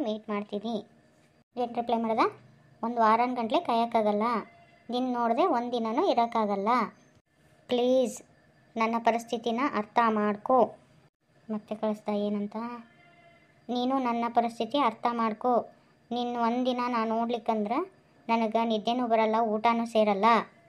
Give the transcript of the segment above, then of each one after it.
Meet ಮಾಡ್ತೀನಿ ಏನು reply ಮಾಡ್ದ ಒಂದು ವಾರನ ಗಂಟ್ಲೆ ಕಾಯೋಕ್ಕಾಗಲ್ಲ ನಿನ್ನ ನೋಡದೆ ಒಂದು ದಿನನೂ ಇರೋಕ್ಕಾಗಲ್ಲ ಪ್ಲೀಸ್ ನನ್ನ ಪರಿಸ್ಥಿತಿನ ಅರ್ಥ ಮಾಡ್ಕೋ ಮತ್ತೆ ಕಳಿಸ್ದ ಏನಂತ ನೀನು ನನ್ನ ಪರಿಸ್ಥಿತಿ ಅರ್ಥ ಮಾಡ್ಕೋ ನಿನ್ನ ಒಂದಿನ ನಾನು ನೋಡ್ಲಿಕ್ಕಂದ್ರೆ ನನಗೆ ನಿದ್ದೆನೂ ಬರಲ್ಲ ಊಟನೂ ಸೇರಲ್ಲ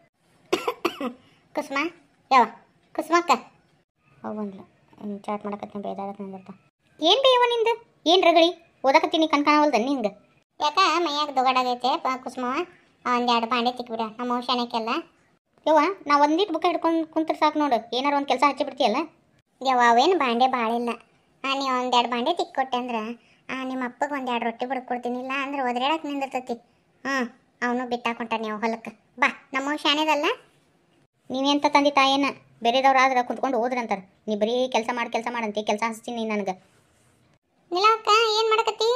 ಕುಸುಮ ಯಾವ ಕುಸುಮಕ್ಕ ಹೋಗಂದ್ಲ ಚಾಟ್ ಮಾಡಕತ್ತೀನಿ ಬೇದಾಡಕ್ ನಂದಿರ್ತ ಏನು ಬೇಯವ ನಿಂದು ಏನು ರಗಳಿ ಓದಕತ್ತೀನಿ ಕಣ್ಕಾಣವಲ್ದ ನಿಂಗೆ ಯಾಕ ಮೈಯಾಗ ದೊಗಡಾಗೈತೆ ಪ ಕುಸುಮವ ಒಂದು ಎರಡು ಬಾಂಡೆ ತಿಕ್ಬಿಡ ನಮ್ಮ ಶಾಣಕ್ಕೆಲ್ಲ ಯವ್ವ ನಾ ಒಂದಿಟ್ಟು ಬುಕ್ಕ ಹಿಡ್ಕೊಂಡು ಕುಂತ್ರೆ ಸಾಕು ನೋಡು ಏನಾರ ಒಂದು ಕೆಲಸ ಹಚ್ಚಿ ಬಿಡ್ತೀಯಲ್ಲ ಯವ್ವ ಅವೇನು ಬಾಂಡೆ ಭಾಳಿಲ್ಲ ಹಾಂ ನೀವು ಒಂದೆರಡು ಬಾಂಡೆ ತಿಕ್ಕೊಟ್ಟೆ ಅಂದ್ರೆ ಆ ನಿಮ್ಮ ಅಪ್ಪಗೆ ಒಂದೆರಡು ರೊಟ್ಟಿ ಬಡ್ದು ಕೊಡ್ತೀನಿ ಇಲ್ಲ ಅಂದ್ರೆ ಒದ್ರಾಡಕ್ಕೆ ನಿಂದಿರ್ತೈತಿ ಹ್ಞೂ ಅವನು ಬಿಟ್ಟಾಕೊಂಟ ನೀವು ಹೊಲಕ್ಕೆ ಬಾ ನಮ್ಮ ಶಾಣೆದಲ್ಲ ನೀವೆಂತ ತಂದೆ ತಾಯೇನ ಬೇರೆದವ್ರು ಆದ್ರೆ ಕುತ್ಕೊಂಡು ಹೋದ್ರಂತಾರ ನೀ ಬರೀ ಕೆಲಸ ಮಾಡಿ ಕೆಲಸ ಮಾಡಂತಿ ಕೆಲಸ ಹಚ್ತೀನಿ ನನಗೆ ನಿಲಾಕ್ಕ ಏನು ಮಾಡಕತ್ತಿ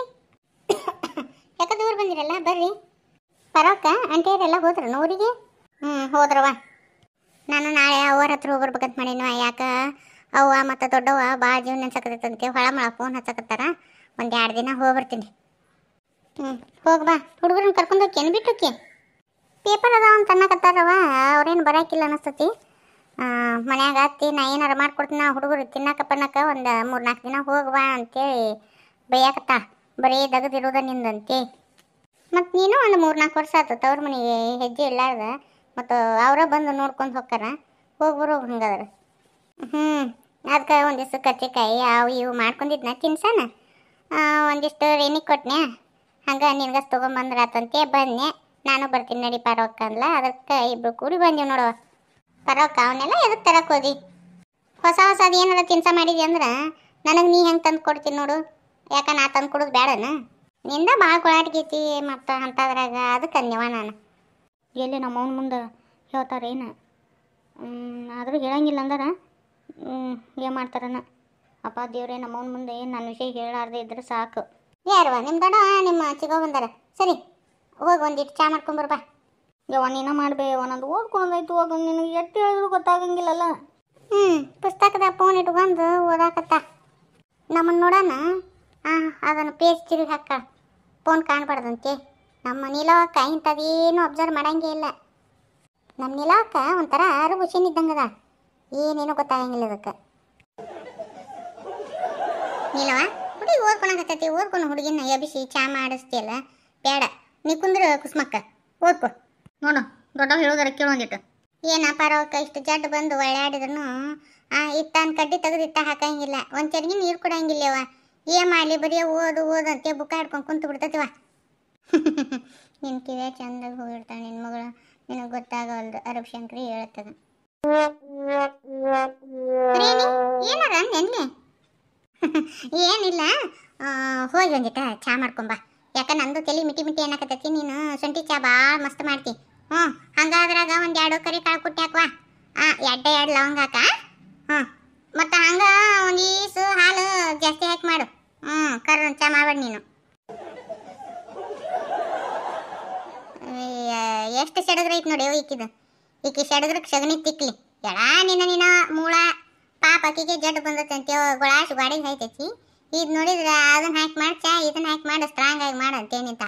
ಯಾಕ ದೂರ ಬಂದಿರಲ್ಲ ಬರ್ರಿ ಪರವಕ್ಕ ಅಂಟಿಯರೆಲ್ಲ ಹೋದ್ರ ಊರಿಗೆ ಹ್ಞೂ ಹೋದ್ರವ ನಾನು ನಾಳೆ ಅವ್ರ ಹತ್ರ ಹೋಗ್ಬರ್ಬೇಕಂತ ಮಾಡೀನವ ಯಾಕ ಅವ್ವ ಮತ್ತು ದೊಡ್ಡವ್ವ ಭಾಳ ಜೀವನ ನೆನ್ಸಕತ್ತೈತಂತೆ ಹೊಳ ಮಳ ಫೋನ್ ಹಚ್ಚಕತ್ತಾರ ಒಂದು ಎರಡು ದಿನ ಹೋಗ್ಬರ್ತೀನಿ ಹ್ಞೂ ಹೋಗಿ ಬಾ ಹುಡುಗರನ್ನ ಕರ್ಕೊಂಡು ಹೋಗ್ಯೇನು ಬಿಟ್ಟೋಕೆ ಪೇಪರ್ ಅದಾವ ಅಂತ ಅನ್ನಕತ್ತಾರವ ಅವ್ರೇನು ಬರಾಕಿಲ್ಲ ಅನಿಸ್ತತಿ ಮನ್ಯಾಗ ಅತ್ತಿ ನಾ ಏನಾರ ಮಾಡ್ಕೊಡ್ತೀನಿ ನಾ ಹುಡುಗರು ತಿನ್ನಕ ಪನ್ನಕ ಒಂದು ಮೂರು ನಾಲ್ಕು ದಿನ ಹೋಗ್ಬಾ ಅಂತೇಳಿ ಬೈಯಾಕತ್ತ ಬರೀ ದಗದಿರೋದ ನಿಂದಂತೆ ಮತ್ತು ನೀನು ಒಂದು ಮೂರು ನಾಲ್ಕು ವರ್ಷ ಆತು ತವ್ರ ಮನೆಗೆ ಹೆಜ್ಜೆ ಇಲ್ಲಾರ್ದ ಮತ್ತು ಅವರ ಬಂದು ನೋಡ್ಕೊಂಡು ಹೋಗ್ತಾರ ಹೋಗ್ಬರು ಹಂಗಾದ್ರೆ ಹ್ಞೂ ಅದಕ್ಕೆ ಒಂದಿಷ್ಟು ಕರ್ಚಿಕಾಯಿ ಅವು ಇವು ಮಾಡ್ಕೊಂಡಿದ್ನ ತಿನ್ಸನ ಒಂದಿಷ್ಟು ರೇಣಿಗೆ ಕೊಟ್ನ್ಯಾ ಹಂಗೆ ನಿನ್ಗಸ್ ತೊಗೊಂಬಂದ್ರ ಆತಂತೆ ಬಂದೆ ನಾನು ಬರ್ತೀನಿ ನಡಿ ಪರವಕ್ಕ ಅಂದ್ಲ ಅದಕ್ಕೆ ಇಬ್ರು ಕೂಡಿ ಬಂದೀವಿ ನೋಡುವ ಪರವಕ್ಕ ಅವನ್ನೆಲ್ಲ ಎದಕ್ಕೆ ತರಕ್ಕೆ ಹೋದಿ ಹೊಸ ಹೊಸದು ಏನಾರ ತಿನ್ಸ ಮಾಡಿದ್ವಿ ಅಂದ್ರೆ ನನಗೆ ನೀ ಹೆಂಗೆ ತಂದು ಕೊಡ್ತೀನಿ ನೋಡು ಯಾಕ ನಾ ತಂದು ಕೊಡೋದು ಬೇಡನ ನಿಂದ ಭಾಳ ಕೊಳಾಟ್ಗೈತಿ ಮತ್ತು ಅಂಥದ್ರಾಗ ಅದಕ್ಕೆ ಅಂದ್ಯವ ನಾನು ಎಲ್ಲಿ ನಮ್ಮ ಅವ್ನ ಮುಂದೆ ಹೇಳ್ತಾರೇನು ಆದರೂ ಹೇಳಂಗಿಲ್ಲ ಅಂದ್ರೆ ಏನು ಮಾಡ್ತಾರನ ಅಪ್ಪ ದೇವ್ರೆ ನಮ್ಮ ಅವ್ನ ಮುಂದೆ ನನ್ನ ವಿಷಯ ಹೇಳಾರ್ದೆ ಇದ್ರೆ ಸಾಕು ಯಾರವ ನಿಮ್ಮ ದಡ ನಿಮ್ಮ ಚಿಗೋ ಬಂದಾರ ಸರಿ ಹೋಗಿ ಒಂದಿಟ್ಟು ಚಾ ಮಾಡ್ಕೊಂಬರ್ ಬಾ ಯವ್ವ ನೀನ ಮಾಡ್ಬೇ ಒಂದೊಂದು ಓದ್ಕೊಂಡಾಯ್ತು ಹೋಗ ನಿನಗೆ ಎಷ್ಟು ಹೇಳಿದ್ರು ಗೊತ್ತಾಗಂಗಿಲ್ಲಲ್ಲ ಹ್ಞೂ ಪುಸ್ತಕದ ಫೋನ್ ಇಟ್ಕೊಂಡು ಓದಾಕತ್ತ ನಮ್ಮನ್ನು ನೋಡೋಣ ಹಾಂ ಅದನ್ನು ಪೇಜ್ ತಿರುಗಿ ಹಾಕ ಫೋನ್ ಕಾಣಬಾರ್ದಂತೆ ನಮ್ಮ ನೀಲವಕ್ಕ ಇಂಥದ್ದೇನು ಅಬ್ಸರ್ವ್ ಮಾಡಂಗೇ ಇಲ್ಲ ನಮ್ಮ ನೀಲವಕ್ಕ ಒಂಥರ ಆರು ಹುಷೇನ್ ಇದ್ದಂಗದ ಏನೇನೋ ಗೊತ್ತಾಗಂಗಿಲ್ಲ ಅದಕ್ಕೆ ನೀಲವ ಹುಡುಗಿ ಓದ್ಕೊಳಕತ್ತೈತಿ ಓದ್ಕೊಂಡು ಹುಡುಗಿನ ಎಬಿಸಿ ಚಾ ಮಾಡಿಸ್ತಿಯಲ್ಲ ಬೇಡ ನೀ ಕುಂದ್ರ ಕುಸ್ಮಕ್ಕ ಓದ್ಕೊ ನೋಡು ದೊಡ್ಡ ಹೇಳೋದರ ಕೇಳೊಂದಿಟ್ಟು ಏನ ಪರವಕ್ಕ ಇಷ್ಟು ಜಡ್ ಬಂದು ಒಳ್ಳೆಯಾಡಿದ್ರು ಇತ್ತಾನ ಕಡ್ಡಿ ತೆಗೆದು ಇತ್ತ ಹಾಕಂಗಿಲ್ಲ ಒಂದು ಚರ್ಗಿ ನೀರು ಕೊಡಂಗಿಲ್ಲವ ಏನ್ ಮಾಡಲಿ ಬರೀ ಓದು ಓದು ಅಂತ ಬುಕ್ಕ ಹಿಡ್ಕೊಂಡು ಕುಂತು ಬಿಡ್ತತಿವ ನಿನ್ನ ಕಿವಿಯ ಚಂದಾಗ ಹೋಗಿರ್ತಾಳೆ ನಿನ್ನ ಮಗಳು ನಿನಗೆ ಗೊತ್ತಾಗವಲ್ದು ಅರಬ್ ಶಂಕರಿ ಹೇಳ್ತದ ಏನಾರ ನೆನ್ನೆ ಏನಿಲ್ಲ ಆ, ಹೋಗಿ ಒಂದಿಟ ಚಾ ಮಾಡ್ಕೊಂಬ ಯಾಕ ನಂದು ತಲೆ ಮಿಟಿ ಮಿಟಿ ಅನ್ನಕತ್ತೈತಿ ನೀನು ಶುಂಠಿ ಚಾ ಭಾಳ ಮಸ್ತ್ ಮಾಡ್ತಿ ಹ್ಞೂ ಹಂಗಾದ್ರಾಗ ಒಂದು ಎರಡು ಕರಿ ಕಾಳು ಕುಟ್ಟಿ ಹಾಕುವ ಆ ಎಡ್ಡ ಎರಡು ಲವಂಗ ಹಾಕ ಹ್ಞೂ ಮತ್ತು ಹಂಗ ಒಂದು ಈಸು ಹಾಲು ಜಾಸ್ತಿ ಹಾಕಿ ಮಾಡು ಹ್ಞೂ ಕರ್ ಚಾ ಮಾಡ್ಬೇಡ ನೀನು ಎಷ್ಟು ಸೆಡಗ್ರ ಐತಿ ನೋಡಿ ಈಕಿದು ಈಕಿ ಸೆಡಗ್ರಕ್ಕೆ ಸಗಣಿ ತಿಕ್ಲಿ ಎಡ ನಿನ್ನ ನಿನ್ನ ಮೂಳ ಪಾಪ ಆಕಿಗೆ ಜಡ್ ಬಂದೈತೆ ಅಂತ ಗೊಳಾಶ್ ಗಾಡಿಗೆ ಹಾಯ್ತೈತಿ ಇದು ನೋಡಿದ್ರೆ ಅದನ್ನ ಹಾಕಿ ಮಾಡಿ ಚಾ ಇದನ್ನ ಹಾಕಿ ಮಾಡಿ ಸ್ಟ್ರಾಂಗ್ ಆಗಿ ಮಾಡು ಅಂತೇನಿಂತ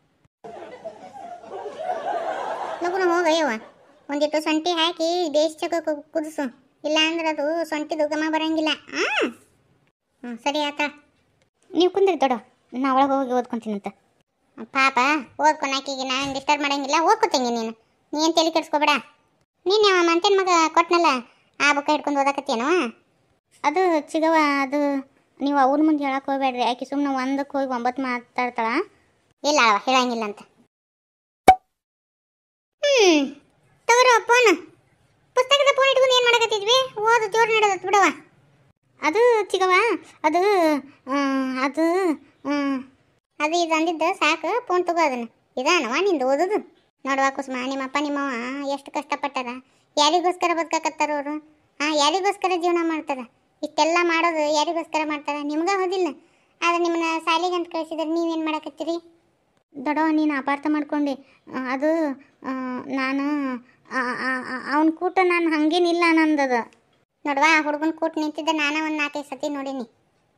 ಲಗುನ ಹೋಗಯ್ಯವ ಒಂದಿಟ್ಟು ಸೊಂಟಿ ಹಾಕಿ ಬೇಸ್ ಚಕ ಕುದಿಸು ಇಲ್ಲ ಅಂದ್ರೆ ಅದು ಸೊಂಟಿದು ಘಮ ಬರಂಗಿಲ್ಲ ಹಾಂ ಹ್ಞೂ ಸರಿ ಆತ ನೀವು ಕುಂದ್ರಿ ದೊಡ್ಡ ನಾ ಒಳಗೆ ಹೋಗಿ ಓದ್ಕೊಂತೀನಂತ ಪಾಪ ಓದ್ಕೊನಾಕಿಗೆ ನಾನು ಡಿಸ್ಟರ್ಬ್ ಮಾಡಂಗಿಲ್ಲ ಓದ್ಕೊತೀನಿ ನೀನು ನೀನು ತಲೆ ಕೆಡಿಸ್ಕೋಬೇಡ ನೀನು ಅವ ಮಂತೇನ ಮಗ ಕೊಟ್ನಲ್ಲ ಆ ಬುಕ್ಕ ಹಿಡ್ಕೊಂಡು ಓದಾಕತ್ತೇನವ ಅದು ಚಿಗವ ಅದು ನೀವು ಅವ್ರ ಮುಂದೆ ಹೇಳಕ್ಕೆ ಹೋಗ್ಬೇಡ್ರಿ ಆಕೆ ಸುಮ್ಮನೆ ಒಂದಕ್ಕೆ ಹೋಗಿ ಒಂಬತ್ತು ಮಾತಾಡ್ತಾಳ ಇಲ್ಲ ಅವ ಹೇಳಂಗಿಲ್ಲ ಅಂತ ಹ್ಞೂ ತಗೋರ ಫೋನ್ ಪುಸ್ತಕದ ಫೋನ್ ಇಟ್ಕೊಂಡು ಏನು ಮಾಡಕತ್ತಿದ್ವಿ ಓದು ಜೋರು ನಡೆದತ್ ಬಿಡವ ಅದು ಚಿಗವ ಅದು ಆ, ಅದು ಆ, ಅದು ಇದು ಅಂದಿದ್ದ ಸಾಕು ಫೋನ್ ತಗೋ ಅದನ್ನು ಇದಾನವ ನಿಂದು ಓದೋದು ನೋಡುವ ಕುಸುಮ ನಿಮ್ಮಪ್ಪ ನಿಮ್ಮವ ಎಷ್ಟು ಕಷ್ಟಪಟ್ಟಾರ ಯಾರಿಗೋಸ್ಕರ ಬದುಕಾಕತ್ತಾರ ಅವರು ಹಾಂ ಯಾರಿಗೋಸ್ಕರ ಜೀವನ ಮಾಡ್ತಾರ ಇಷ್ಟೆಲ್ಲ ಮಾಡೋದು ಯಾರಿಗೋಸ್ಕರ ಮಾಡ್ತಾರ ನಿಮ್ಗೆ ಹೋದಿಲ್ಲ ಆದ್ರೆ ನಿಮ್ಮನ್ನ ಶಾಲೆಗೆ ಅಂತ ಕಳಿಸಿದ್ರೆ ನೀವೇನು ಮಾಡಕತ್ತೀರಿ ದೊಡ್ಡವ ನೀನು ಅಪಾರ್ಥ ಮಾಡ್ಕೊಂಡು ಆ, ಅದು ಆ, ನಾನು ಅವನ ಕೂಟ ನಾನು ಹಂಗೇನಿಲ್ಲ ನಂದದು ನೋಡುವ ಆ ಹುಡುಗನ ಕೂಟ ನಿಂತಿದ್ದ ನಾನು ಒಂದು ನಾಲ್ಕೈದು ಸತಿ ನೋಡೀನಿ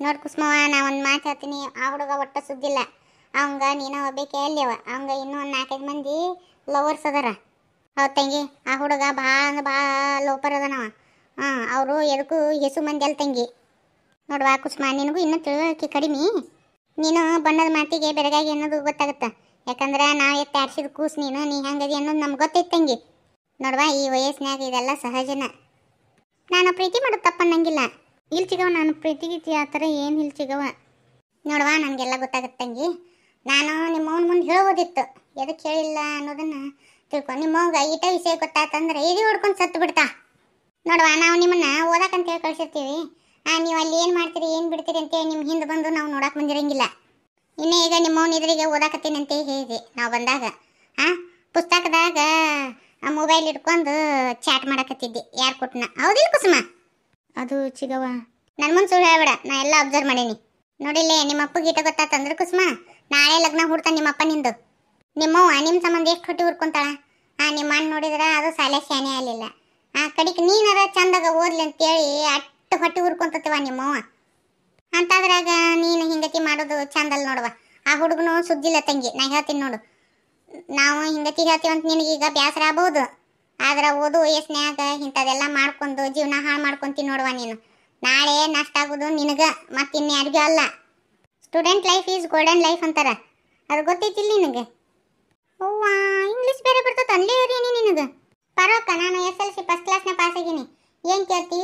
ನೋಡ್ ಕುಸುಮವ ನಾ ಒಂದು ಮಾತು ಹೇಳ್ತೀನಿ ಆ ಹುಡುಗ ಒಟ್ಟ ಸುದ್ದಿಲ್ಲ ಅವಂಗ ನೀನು ಒಬ್ಬೇಕೆ ಅಲ್ಲಿವ ಅವಂಗ ಇನ್ನೂ ಒಂದು ನಾಲ್ಕೈದು ಮಂದಿ ಲವರ್ಸ್ ಅದಾರ ಹೌದು ತಂಗಿ ಆ ಹುಡುಗ ಭಾಳ ಅಂದ್ರೆ ಭಾಳ ಲೋಪರ್ ಅದಾನವ ಹಾಂ ಅವರು ಎದಕ್ಕೂ ಹೆಸು ಮಂದಿ ಅಲ್ಲ ತಂಗಿ ನೋಡುವ ಕುಸುಮ ನಿನಗೂ ಇನ್ನೂ ತಿಳುವಳಿಕೆ ಕಡಿಮೆ ನೀನು ಬಣ್ಣದ ಮಾತಿಗೆ ಬೆರಗಾಗಿ ಅನ್ನೋದು ಗೊತ್ತಾಗುತ್ತೆ ಯಾಕಂದ್ರೆ ನಾವು ಎತ್ತ ಆಡ್ಸಿದ ಕೂಸು ನೀನು ನೀ ಹೆಂಗದಿ ಅನ್ನೋದು ನಮ್ಗೆ ಗೊತ್ತೈತೆ ತಂಗಿ ನೋಡುವ ಈ ವಯಸ್ಸಿನಾಗ ಇದೆಲ್ಲ ಸಹಜನ ನಾನು ಪ್ರೀತಿ ಮಾಡೋದು ತಪ್ಪನ್ನಂಗಿಲ್ಲ ಇಲ್ಲಿ ಚಿಗವ ನಾನು ಪ್ರೀತಿ ಗೀತಿ ಆ ಥರ ಏನು ಇಲ್ಲಿ ಚಿಗವ ನೋಡುವ ನನಗೆಲ್ಲ ಗೊತ್ತಾಗುತ್ತೆ ತಂಗಿ ನಾನು ನಿಮ್ಮವನ ಮುಂದೆ ಹೇಳ್ಬೋದಿತ್ತು ಎದಕ್ಕೆ ಹೇಳಿಲ್ಲ ಅನ್ನೋದನ್ನ ತಿಳ್ಕೊ ನಿಮ್ಮವ್ಗ ಈಟ ವಿಷಯ ಗೊತ್ತಾತಂದ್ರೆ ಎದೆ ಹೊಡ್ಕೊಂಡು ಸತ್ತು ಬಿಡ್ತಾ ನೋಡುವ ನಾವು ನಿಮ್ಮನ್ನ ಓದಕ್ಕಂತ ಹೇಳಿ ಕಳ್ಸಿರ್ತೀವಿ ಆ ನೀವು ಅಲ್ಲಿ ಏನು ಮಾಡ್ತೀರಿ ಏನು ಬಿಡ್ತೀರಿ ಅಂತೇಳಿ ನಿಮ್ಮ ಹಿಂದೆ ಬಂದು ನಾವು ನೋಡಕ್ಕೆ ಬಂದಿರಂಗಿಲ್ಲ ಇನ್ನೇ ಈಗ ನಿಮ್ಮವನ ಎದುರಿಗೆ ಓದಾಕತ್ತೀನಿ ಅಂತ ಹೇಳಿದೆ ನಾವು ಬಂದಾಗ ಆ ಪುಸ್ತಕದಾಗ ಮೊಬೈಲ್ ಇಟ್ಕೊಂಡು ಚಾಟ್ ಮಾಡಕತ್ತಿದ್ದೆ ಯಾರು ಕೊಟ್ಟನ ಹೌದಿಲ್ಲ ಕುಸುಮ ಅದು ಚಿಗವ ನನ್ನ ಮುಂದೆ ಸುಳ್ಳು ಹೇಳ್ಬೇಡ ನಾ ಎಲ್ಲ ಅಬ್ಸರ್ವ್ ಮಾಡೀನಿ ನೋಡಿಲ್ಲೇ ನಿಮ್ಮ ಅಪ್ಪ ಗೀಟ ಗೊತ್ತಾತಂದ್ರೆ ಕುಸುಮ ನಾಳೆ ಲಗ್ನ ಹುಡ್ತಾನೆ ನಿಮ್ಮಪ್ಪ ನಿಂದು ನಿಮ್ಮವ್ವ ನಿಮ್ಮ ಸಂಬಂಧ ಎಷ್ಟು ಹೊಟ್ಟಿ ಹುರ್ಕೊಂತಾಳ ಆ ನಿಮ್ಮ ಅಣ್ಣ ನೋಡಿದ್ರೆ ಅದು ಸಾಲೆ ಶಾನೆ ಆಗಲಿಲ್ಲ ಆ ಕಡಿಗೆ ನೀನಾರ ಚಂದಾಗ ಓದ್ಲಿ ಅಂತೇಳಿ ಅಟ್ಟು ಹೊಟ್ಟಿ ಹುರ್ಕೊಂತತಿವ ನಿಮ್ಮವ್ವ ಅಂತಾದ್ರಾಗ ನೀನು ಹಿಂಗತಿ ಮಾಡೋದು ಚಂದಲ್ಲ ನೋಡುವ ಆ ಹುಡುಗನು ಸುದ್ದಿಲ್ಲ ತಂಗಿ ನಾ ಹೇಳ್ತೀನಿ ನೋಡು ನಾವು ಹಿಂಗತಿ ಹೇಳ್ತೀವಿ ಅಂತ ನಿನಗೀಗ ಬೇಸರ ಆಗ್ಬೋದು ಆದ್ರೆ ಓದು ವಯಸ್ಸಿನ್ಯಾಗ ಇಂಥದೆಲ್ಲ ಮಾಡ್ಕೊಂಡು ಜೀವನ ಹಾಳು ಮಾಡ್ಕೊಂತೀನಿ ನೋಡುವ ನೀನು ನಾಳೆ ನಷ್ಟ ಆಗೋದು ನಿನಗ ಮತ್ತೆ ಇನ್ಯಾರಿಗೂ ಅಲ್ಲ student life is golden life ಅಂತಾರ ಅದು ಗೊತ್ತೈತಿಲ್ಲ ನಿನಗೆ ಅವ್ವ ಇಂಗ್ಲೀಷ್ ಬೇರೆ ಬರ್ತದೆ ಅಲ್ಲೇ ಇರೀನಿ ನಿನಗೆ ಪರವಕ್ಕ ನಾನು ಎಸ್ ಎಲ್ ಸಿ ಫಸ್ಟ್ ಕ್ಲಾಸ್ನ ಪಾಸ್ ಆಗೀನಿ ಏನು ಕೇಳ್ತಿ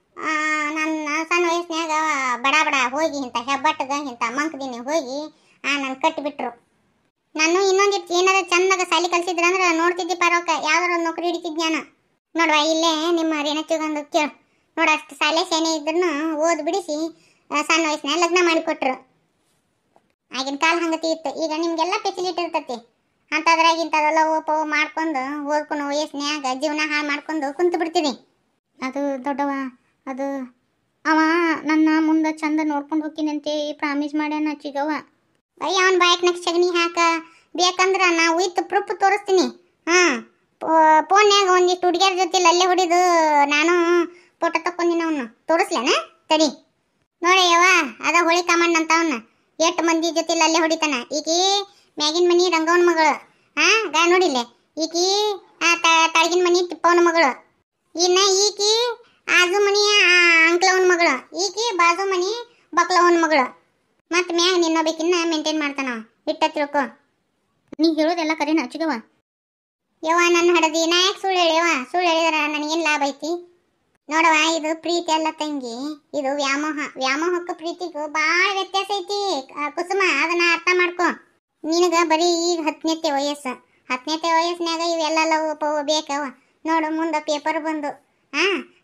ನನ್ನ ಸಣ್ಣ ವಯಸ್ಸಿನಾಗ ಬಡ ಬಡ ಹೋಗಿ ಇಂಥ ಹೆಬ್ಬಟ್ಟಗ ಇಂಥ ಮಂಕದಿನಿ ಹೋಗಿ ನನ್ನ ಕಟ್ಟಿಬಿಟ್ರು ನಾನು ಇನ್ನೊಂದಿಟ್ಟು ಏನಾರ ಚಂದಾಗ ಸಾಲಿ ಕಲ್ಸಿದ್ರ ಅಂದ್ರೆ ನೋಡ್ತಿದ್ದಿ ಪರವಕ್ಕ ಯಾವ್ದಾರ ಒಂದು ನೌಕರಿ ಹಿಡಿತಿದ್ಯಾನ ನೋಡುವ ಇಲ್ಲೇ ನಿಮ್ಮ ರೇಣಚಿಗೊಂದು ಕೇಳು ನೋಡ ಅಷ್ಟು ಸಾಲೆ ಸೇನೆ ಇದ್ರೂ ಓದ್ ಬಿಡಿಸಿ ಆ, ಸಣ್ಣ ವಯಸ್ಸಿನ ಲಗ್ನ ಮಾಡಿಕೊಟ್ರು ಆಗಿನ ಕಾಲ ಹಂಗತಿ ಇತ್ತು ಈಗ ನಿಮ್ಗೆಲ್ಲ ಫೆಸಿಲಿಟಿ ಇರ್ತೈತಿ ಅಂಥದ್ರಾಗ ಇಂಥದೆಲ್ಲ ಓಪೋ ಮಾಡ್ಕೊಂಡು ಓದ್ಕೊಂಡು ವಯಸ್ಸಿನ್ಯಾಗ ಜೀವನ ಹಾಳು ಮಾಡ್ಕೊಂಡು ಕುಂತು ಬಿಡ್ತೀರಿ ಅದು ದೊಡ್ಡವ ಅದು ಅವ ನನ್ನ ಮುಂದೆ ಚಂದ ನೋಡ್ಕೊಂಡು ಹೋಗ್ತೀನಂತೆ ಪ್ರಾಮಿಸ್ ಮಾಡ್ಯಾನ ಚಿಗವ ಅಯ್ಯ ಅವನ ಬಾಯಕ್ನಾಗ ಸಗಣಿ ಹಾಕ ಬೇಕಂದ್ರ ನಾವು ಇತ್ತು ಪ್ರೂಫ್ ತೋರಿಸ್ತೀನಿ ಹಾಂ ಫೋನ್ಯಾಗ ಒಂದಿಷ್ಟು ಹುಡುಗಿಯರ ಜೊತೆ ಅಲ್ಲೇ ಹೊಡಿದು ನಾನು ಫೋಟೋ ತಕ್ಕೊಂಡಿನ ಅವನು ತೋರಿಸ್ಲೇನ ತಡಿ ನೋಡಿ ಯವ್ವ ಅದ ಹೋಳಿ ಕಾಮಣ್ಣ ಅಂತ ಅವನ್ನ ಎಷ್ಟು ಮಂದಿ ಜೊತೆ ಅಲ್ಲೇ ಹೊಡಿತಾನ ಈಕಿ ಮ್ಯಾಗಿನ ಮನಿ ರಂಗವನ ಮಗಳು ಹಾ ಗಾ ನೋಡಿಲ್ಲೆ ಈಕಿ ಆ ತಳಗಿನ ಮನಿ ತಿಪ್ಪವನ ಮಗಳು ಇನ್ನ ಈಕಿ ಆಜು ಮನಿ ಅಂಕ್ಲವನ ಮಗಳು ಈಕಿ ಬಾಜು ಮನಿ ಬಕ್ಲವನ ಮಗಳು ಮತ್ತೆ ಮ್ಯಾಗ ನಿನ್ನೊಬೇಕಿನ್ನ ಮೇಂಟೈನ್ ಮಾಡ್ತಾನ ಅವ. ಇಟ್ಟ ತಿಳ್ಕೊ ನೀ ಹೇಳೋದೆಲ್ಲ ಕರೆನ ಚಿಗವ ಯವ್ವ ನನ್ನ ಹಡದಿ ನಾ ಯಾಕೆ ಸುಳ್ಳು ಹೇಳಿವ ಸುಳ್ಳು ಹೇಳಿದ್ರ ನನಗೇನು ಲಾಭ ಐತಿ ನೋಡವ ಇದು ಪ್ರೀತಿ ಅಲ್ಲ ತಂಗಿ ಇದು ವ್ಯಾಮೋಹ ವ್ಯಾಮೋಹಕ್ಕೂ ಪ್ರೀತಿಗೂ ಭಾಳ ವ್ಯತ್ಯಾಸ ಐತಿ ಆ, ಕುಸುಮ ಅದನ್ನ ಅರ್ಥ ಮಾಡ್ಕೊ ನಿನಗ ಬರೀ ಈಗ ಹತ್ತನೇತೆ ವಯಸ್ಸು ಹತ್ತನೇತೆ ವಯಸ್ಸಿನಾಗ ಇವೆಲ್ಲ ಲವ್ ಪವ್ ಬೇಕವ ನೋಡು ಮುಂದೆ ಪೇಪರ್ ಬಂದು ಆ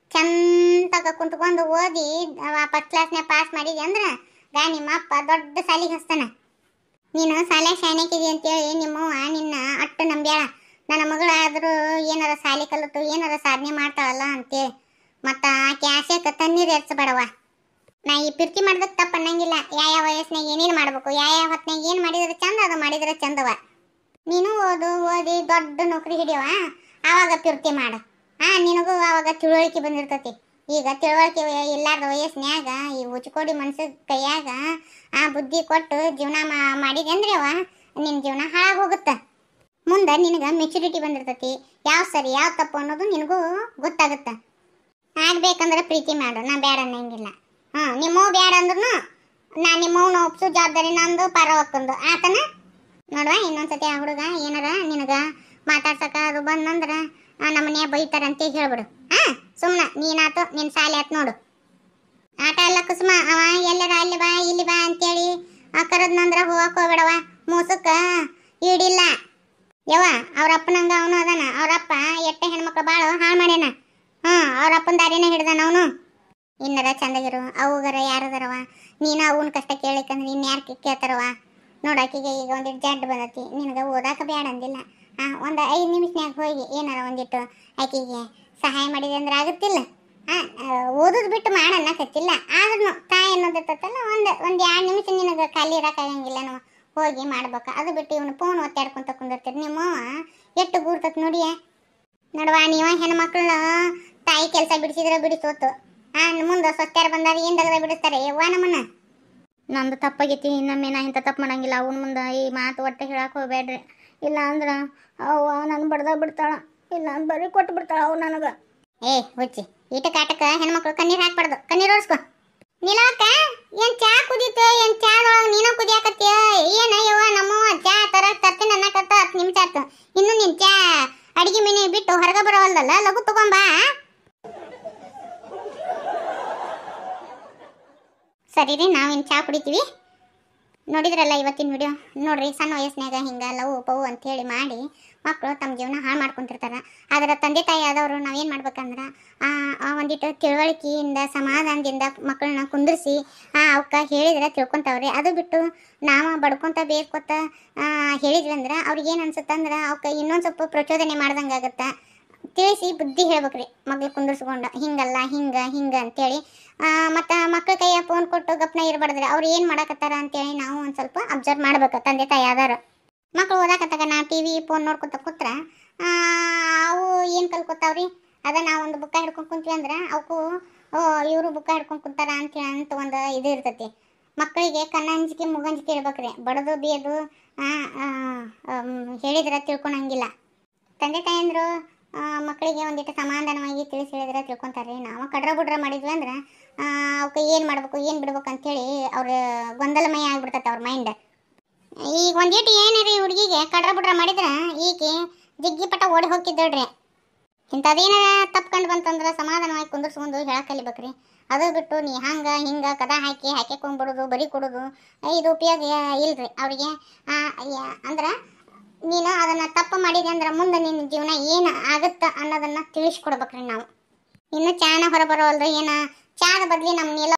ಚಂದಾಗ ಕುಂತ್ಕೊಂಡು ಓದಿ ಫಸ್ಟ್ ಕ್ಲಾಸ್ನ್ಯಾಗ ಪಾಸ್ ಮಾಡಿದೆ ಅಂದ್ರೆ ಗಾ ನಿಮ್ಮ ಅಪ್ಪ ದೊಡ್ಡ ಸಾಲಿಗೆ ಹಸ್ತಾನ ನೀನು ಶಾಲೆ ಶಾನ್ಯಾಕಿದಿ ಅಂತೇಳಿ ನಿಮ್ಮವ್ವ ನಿನ್ನ ಅಟ್ಟು ನಂಬ್ಯಾಳ ನನ್ನ ಮಗಳಾದರೂ ಏನಾರ ಶಾಲೆ ಕಲಿತು ಏನಾರ ಸಾಧನೆ ಮಾಡ್ತಾಳಲ್ಲ ಅಂತೇಳಿ ಮತ್ತು ಆಕೆ ಆಸೆಕ ತಣ್ಣೀರು ಎರ್ಸಬೇಡವ ನಾ ಈ ಪ್ರೀತಿ ಮಾಡೋದಕ್ಕೆ ತಪ್ಪು ಅನ್ನಂಗಿಲ್ಲ ಯಾವ ಯಾವ ವಯಸ್ಸಿನಾಗ ಏನೇನು ಮಾಡ್ಬೇಕು ಯಾವ ಯಾವ ಹೊತ್ನಾಗ ಏನು ಮಾಡಿದ್ರೆ ಚಂದ ಅದು ಮಾಡಿದ್ರೆ ಚಂದವ ನೀನು ಓದು ಓದಿ ದೊಡ್ಡ ನೌಕರಿ ಹಿಡಿಯವ ಆವಾಗ ಪ್ರೀತಿ ಮಾಡು ಆ ನಿನಗೂ ಆವಾಗ ತಿಳುವಳಿಕೆ ಬಂದಿರ್ತೈತಿ ಈಗ ತಿಳುವಳಿಕೆ ಇಲ್ಲಾರ್ದ ವಯಸ್ಸಿನ್ಯಾಗ ಈ ಉಚ್ಕೋಡಿ ಮನ್ಸ ಕೈಯಾಗ ಆ ಬುದ್ಧಿ ಕೊಟ್ಟು ಜೀವನ ಮಾ- ಮಾಡಿದೆ ಅಂದ್ರೆ ಅವ ನಿನ್ನ ಜೀವನ ಹಾಳಾಗಿ ಹೋಗುತ್ತೆ ಮುಂದೆ ನಿನಗೆ ಮೆಚುರಿಟಿ ಬಂದಿರ್ತೈತಿ ಯಾವ ಸರಿ ಯಾವ ತಪ್ಪು ಅನ್ನೋದು ನಿನಗೂ ಗೊತ್ತಾಗುತ್ತೆ ಆಗ್ಬೇಕಂದ್ರೆ ಪ್ರೀತಿ ಮಾಡು ನಾ ಬೇಡ ಅನ್ನಂಗಿಲ್ಲ ಹಾಂ ನಿಮ್ಮವ್ ಬೇಡ ಅಂದ್ರೂ ನಾ ನಿಮ್ಮವ್ನ ಒಪ್ಸು ಜವಾಬ್ದಾರಿ ನಂದು ಪರವಕ್ಕಂದು ಆತನ ನೋಡುವ ಇನ್ನೊಂದ್ಸತಿ ಆ ಹುಡುಗ ಏನಾರ ನಿನಗ ಮಾತಾಡ್ಸಕ ಅದು ಬಂದಂದ್ರ ನಮ್ಮನೆ ಬೈತಾರಂತ ಹೇಳ್ಬಿಡು ಹಾ ಸುಮ್ಮನೆ ನೀನಾತು ನಿನ್ನ ಸಾಲಿ ಆತ್ ನೋಡು ಆಟ ಎಲ್ಲ ಕುಸುಮ ಅವ ಎಲ್ಲರ ಅಲ್ಲಿ ಬಾ ಇಲ್ಲಿ ಬಾ ಅಂತೇಳಿ ಆ ಕರದ್ನಂದ್ರ ಹೋಗಕ್ ಹೋಗ್ಬೇಡವ ಮೂಸಕ್ಕ ಈಡಿಲ್ಲ ಯವ್ವ ಅವ್ರ ಅಪ್ಪನಂಗ ಅವನು ಅದಾನ ಅವ್ರಪ್ಪ ಎಟ್ಟ ಹೆಣ್ಮಕ್ಳು ಭಾಳ ಹಾಳು ಮಾಡ್ಯಾನ ಹ್ಞೂ ಅವ್ರ ಅಪ್ಪನ ದಾರಿನೇ ಹಿಡ್ದಾನ ಅವನು ಇನ್ನರ ಚಂದಾಗಿರು ಅವುಗರ ಯಾರದಾರವ ನೀನು ಅವನ ಕಷ್ಟ ಕೇಳಿಕಂದ್ರೆ ಇನ್ಯಾರು ಕೇಳ್ತಾರವ ನೋಡಾಕಿಗೆ ಈಗ ಒಂದಿಟ್ಟು ಜಡ್ ಬಂದತಿ ನಿನಗೆ ಓದಾಕ ಬೇಡ ಅಂದಿಲ್ಲ ಆ ಒಂದು ಐದು ನಿಮಿಷನ್ಯಾಗ ಹೋಗಿ ಏನಾರ ಒಂದಿಟ್ಟು ಆಕಿಗೆ ಸಹಾಯ ಮಾಡಿದೆ ಅಂದ್ರೆ ಆಗುತ್ತಿಲ್ಲ ಆ ಓದೋದು ಬಿಟ್ಟು ಮಾಡನ್ನಕತ್ತಿಲ್ಲ ಆದ್ರೂ ತಾಯಿ ಅನ್ನೋದಿರ್ತಲ್ಲ ಒಂದು ಒಂದು ಎರಡು ನಿಮಿಷ ನಿನಗೆ ಖಾಲಿ ಇರೋಕ್ಕಾಗಂಗಿಲ್ಲ ನಾವು ಹೋಗಿ ಮಾಡ್ಬೇಕು ಅದು ಬಿಟ್ಟು ಇವನು ಫೋನ್ ಒತ್ತಾಡ್ಕೊಂತ ಕುಂದಿರ್ತೀರಿ ನಿಮ್ಮವ್ವ ಎಷ್ಟು ಗೂರ್ತತ್ ನೋಡಿಯೇ ನೋಡುವ ನೀವ ಹೆಣ್ಮಕ್ಳನ್ನ ತಾಯಿ ಕೆಲಸ ಬಿಡಿಸಿದ್ರೆ ಬಿಡಿಸೋತು ಆ ಮುಂದೆ ಸ್ವಚ್ಛರು ಬಂದಾಗ ಏನ್ ತೆಗೆದ ಬಿಡಿಸ್ತಾರೆ ಯವ್ವ ನಮ್ಮನ್ನ ನಂದು ತಪ್ಪಾಗೈತಿ ಇನ್ನೊಮ್ಮೆ ನಾ ಇಂಥ ತಪ್ಪು ಮಾಡಂಗಿಲ್ಲ ಅವನ ಮುಂದೆ ಈ ಮಾತು ಒಟ್ಟೆ ಹೇಳಕ್ಕೆ ಹೋಗ್ಬೇಡ್ರಿ ಇಲ್ಲ ಅಂದ್ರೆ ಅವ್ವ ನನ್ನ ಬಡ್ದ ಬಿಡ್ತಾಳ ಇಲ್ಲ ಬರೀ ಕೊಟ್ಟು ಬಿಡ್ತಾಳ ಅವು ನನಗೆ ಏ ಹುಚ್ಚಿ ಈಟ ಕಾಟಕ ಹೆಣ್ಮಕ್ಳು ಕಣ್ಣೀರು ಹಾಕ್ಬಾರ್ದು ಕಣ್ಣೀರು ಓಡಿಸ್ಕೊ ನಿಲಕ್ಕ ಏನ್ ಚಾ ಕುದೀತೆ ಏನ್ ಚಾದೊಳಗೆ ನೀನು ಕುದಿಯಾಕತ್ತೀಯ ಏನ ಯವ್ವ ನಮ್ಮ ಚಾ ತರಕ್ ತರ್ತೀನಿ ಅನ್ನಕತ್ತ ಹತ್ತು ನಿಮಿಷ ಆತು ಇನ್ನು ನಿನ್ ಚಾ ಅಡಿಗೆ ಮನೆ ಬಿಟ್ಟು ಹೊರಗೆ ಬರೋವಲ್ದಲ್ಲ ಲಘು ತಗೊಂಬಾ ಸರಿ ರೀ ನಾವಿನ್ ಚಾ ಕುಡಿತೀವಿ ನೋಡಿದ್ರಲ್ಲ ಇವತ್ತಿನ ವಿಡಿಯೋ ನೋಡ್ರಿ ಸಣ್ಣ ವಯಸ್ಸಿನಾಗ ಹಿಂಗೆ ಲವ್ ಪವು ಅಂತೇಳಿ ಮಾಡಿ ಮಕ್ಕಳು ತಮ್ಮ ಜೀವನ ಹಾಳು ಮಾಡ್ಕೊಂತಿರ್ತಾರೆ ಅದರ ತಂದೆ ತಾಯಿ ಆದವರು ನಾವೇನು ಮಾಡ್ಬೇಕಂದ್ರೆ ಆ ಆ ಒಂದಿಟ್ಟು ತಿಳುವಳಿಕೆಯಿಂದ ಸಮಾಧಾನದಿಂದ ಮಕ್ಕಳನ್ನ ಕುಂದಿರಿಸಿ ಅವಕ್ಕೆ ಹೇಳಿದ್ರೆ ತಿಳ್ಕೊತಾವ್ರಿ ಅದು ಬಿಟ್ಟು ನಾವು ಬಡ್ಕೊಂತ ಬೇಡ್ಕೊತ ಆ, ಹೇಳಿದ್ವಿ ಅಂದ್ರೆ ಅವ್ರಿಗೆ ಏನು ಅನ್ಸುತ್ತಂದ್ರೆ ಅವಕ್ಕೆ ಇನ್ನೊಂದು ಸ್ವಲ್ಪ ಪ್ರಚೋದನೆ ಮಾಡ್ದಂಗೆ ಆಗುತ್ತೆ ತಿಳಿಸಿ ಬುದ್ಧಿ ಹೇಳ್ಬೇಕ್ರಿ ಮಗ್ಳು ಕುಂದಿರ್ಸ್ಕೊಂಡು ಹಿಂಗಲ್ಲ ಹಿಂಗೆ ಹಿಂಗೆ ಅಂತೇಳಿ ಮತ್ತು ಮಕ್ಳ ಕೈಯ ಫೋನ್ ಕೊಟ್ಟು ಗಪ್ನ ಇರಬಾರ್ದ್ರಿ ಅವ್ರು ಏನು ಮಾಡಕತ್ತಾರ ಅಂತೇಳಿ ನಾವು ಒಂದು ಸ್ವಲ್ಪ ಅಬ್ಸರ್ವ್ ಮಾಡ್ಬೇಕು ತಂದೆ ತಾಯಿ ಆದಾರ ಮಕ್ಳು ಓದಾಕತ್ತಾಗ ನಾ ಟಿ ವಿ ಫೋನ್ ನೋಡ್ಕೊತ ಕೂತ್ರ ಆ, ಅವು ಏನು ಕಲ್ಕೊತಾವ್ರಿ ಅದ ನಾವು ಒಂದು ಬುಕ್ಕ ಹಿಡ್ಕೊಂಡು ಕುಂತ್ವಿ ಅಂದ್ರೆ ಅವಕ್ಕೂ ಇವರು ಬುಕ್ಕ ಹಿಡ್ಕೊಂಡು ಕುಂತಾರ ಅಂತೇಳಿ ಅಂತ ಒಂದು ಇದು ಇರ್ತೈತಿ ಮಕ್ಕಳಿಗೆ ಕಣ್ಣಂಜಿಕೆ ಮುಗಂಜಿಕೆ ಇರ್ಬೇಕ್ರಿ ಬಡದು ಬಿಯದು ಆ, ಆ, ಅಮ್, ಹೇಳಿದ್ರೆ ತಿಳ್ಕೊಳಂಗಿಲ್ಲ ತಂದೆ ತಾಯಂದ್ರು ಆ, ಮಕ್ಕಳಿಗೆ ಒಂದಿಟ್ಟು ಸಮಾಧಾನವಾಗಿ ತಿಳಿಸಿ ಹೇಳಿದ್ರೆ ತಿಳ್ಕೊತಾರೆ ನಾವು ಕಡ್ರ ಬುಡ್ರ ಮಾಡಿದ್ವಿ ಅಂದ್ರೆ ಅವಕ್ಕೆ ಏನು ಮಾಡ್ಬೇಕು ಏನು ಬಿಡ್ಬೇಕು ಅಂತೇಳಿ ಅವ್ರ ಗೊಂದಲಮಯ ಆಗ್ಬಿಡ್ತೈತೆ ಅವ್ರ ಮೈಂಡ್ ಈಗ ಒಂದಿಟ್ಟು ಏನಾರಿ ಹುಡುಗಿಗೆ ಕಡ್ರ ಬುಡ್ರ ಮಾಡಿದ್ರೆ ಈಕೆ ಜಿಗ್ಗಿ ಪಟ ಓಡಿ ಹೋಗ್ತಿದ್ದಳ್ರಿ ಇಂಥದ್ದೇನಾರ ತಪ್ಕೊಂಡು ಬಂತಂದ್ರೆ ಸಮಾಧಾನವಾಗಿ ಕುಂದರ್ಸ್ಕೊಂಡು ಹೇಳಕ್ ಕಲಿಬೇಕ್ರಿ ಅದು ಬಿಟ್ಟು ನೀ ಹಂಗ ಹಿಂಗ ಕದ ಹಾಕಿ ಹಾಕ್ಕೊಂಡ್ಬಿಡೋದು ಬರಿ ಕೊಡೋದು ಇದು ಉಪಯೋಗ ಇಲ್ರಿ ಅವ್ರಿಗೆ ಆ, ಯ- ಅಂದ್ರ ನೀನು ಅದನ್ನ ತಪ್ಪು ಮಾಡಿದೆ ಅಂದ್ರೆ ಮುಂದೆ ನಿನ್ನ ಜೀವನ ಏನು ಆಗುತ್ತ ಅನ್ನೋದನ್ನ ತಿಳಿಸ್ಕೊಡ್ಬೇಕ್ರಿ ನಾವು ಇನ್ನು ಚಾನ ಹೊರಬರೋಲ್ದು ಏನ ಚಾದ ಬದ್ಲಿ ನಮ್ಮ ನೀಲ